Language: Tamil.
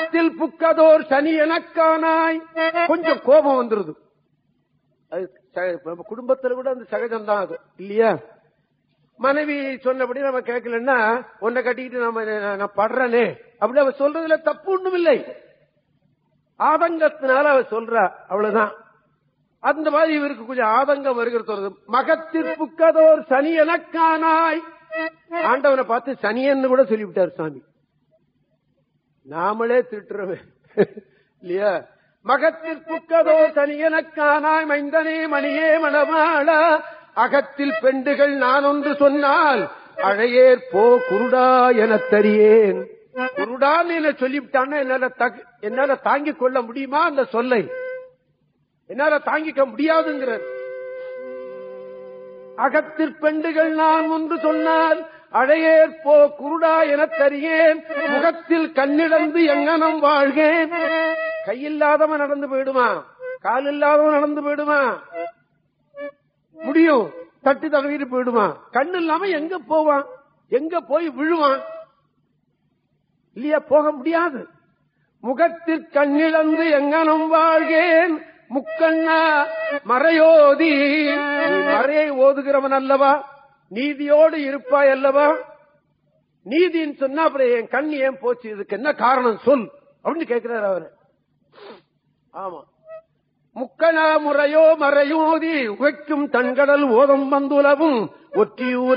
மகத்தில் புக்கதோர் சனி எனக்கானாய் கொஞ்சம் கோபம் வந்துருது அது ச- நம்ம குடும்பத்துல கூட அந்த சகஜம்தான் அது இல்லையா மனைவி சொன்னபடி நம்ம கேட்கலன்னா உன்னை கட்டிக்கிட்டு நம்ம நான் நான் படுறேனே அப்படி அவ சொல்றதுல தப்பு ஒண்ணும் இல்லை ஆதங்கத்தினால அவ சொல்றா அவ்வளவுதான் அந்த மாதிரி இவருக்கு கொஞ்சம் ஆதங்கம் வருகிறது வருது. மகத்திற்புக்கதோர் சனி எனக்கானாய் ஆண்டவனை பார்த்து சனியன்னு கூட சொல்லிவிட்டார் சாமி நாமளே திட்டுறோமே இல்லையா மகத்திற்புக்கதோ சனி எனக்கானாய் மைந்தனே மணியே மணவாள அகத்தில் பெண்டுகள் நான் ஒன்று சொன்னால் அழையேற் போ குருடா எனத் தரியேன் குருடான்னு என்ன சொல்லிவிட்டான்னா என்னால தகு- என்னால தாங்கிக் கொள்ள முடியுமா அந்த சொல்லை என்னால தாங்கிக்க முடியாதுங்கிறார் அகத்தில் பெண்டுகள் நான் ஒன்று சொன்னால் அழையேற் போ குருடா எனத் தரியேன் முகத்தில் கண்ணிழந்து எங்கனம் வாழ்கேன் கையில்லாதவன் நடந்து போயிடுமா கால் இல்லாதவன் நடந்து போயிடுமா முடியும் தட்டி தடவிட்டு போயிடுமா கண்ணு இல்லாம எங்க போவான் எங்க போய் விழுவான் இல்லையா போக முடியாது முகத்தில் கண்ணிழந்து எங்கனம் வாழ்கேன் முக்கண்ணா மறையோதி நீ மறையை ஓதுகிறவன் அல்லவா நீதியோடு இருப்பாய் அல்லவா நீதின்னு சொன்னா அப்புறம் என் கண் ஏன் போச்சு இதுக்கு என்ன காரணம் சொல் அப்படின்னு கேட்கிறாரு அவரு ஆமா முக்கணா முறையோ மறையோதி உகைக்கும் தன்கடல் ஓதம் வந்துலவும் ஒற்றியூர